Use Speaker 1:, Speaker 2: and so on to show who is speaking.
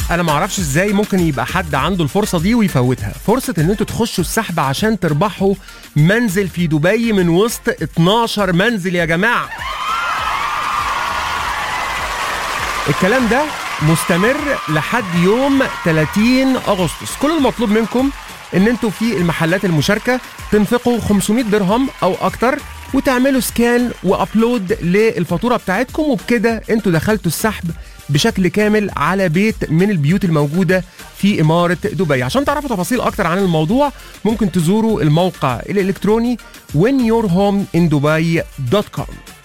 Speaker 1: انا ما اعرفش ازاي ممكن يبقى حد عنده الفرصه دي ويفوتها فرصه ان انتوا تخشوا السحب عشان تربحوا منزل في دبي من وسط 12 منزل يا جماعه الكلام ده مستمر لحد يوم 30 اغسطس كل المطلوب منكم ان انتوا في المحلات المشاركه تنفقوا 500 درهم او اكتر وتعملوا سكان وابلود للفاتوره بتاعتكم وبكده انتوا دخلتوا السحب بشكل كامل على بيت من البيوت الموجوده في اماره دبي عشان تعرفوا تفاصيل اكتر عن الموضوع ممكن تزوروا الموقع الالكتروني whenyourhomeindubai.com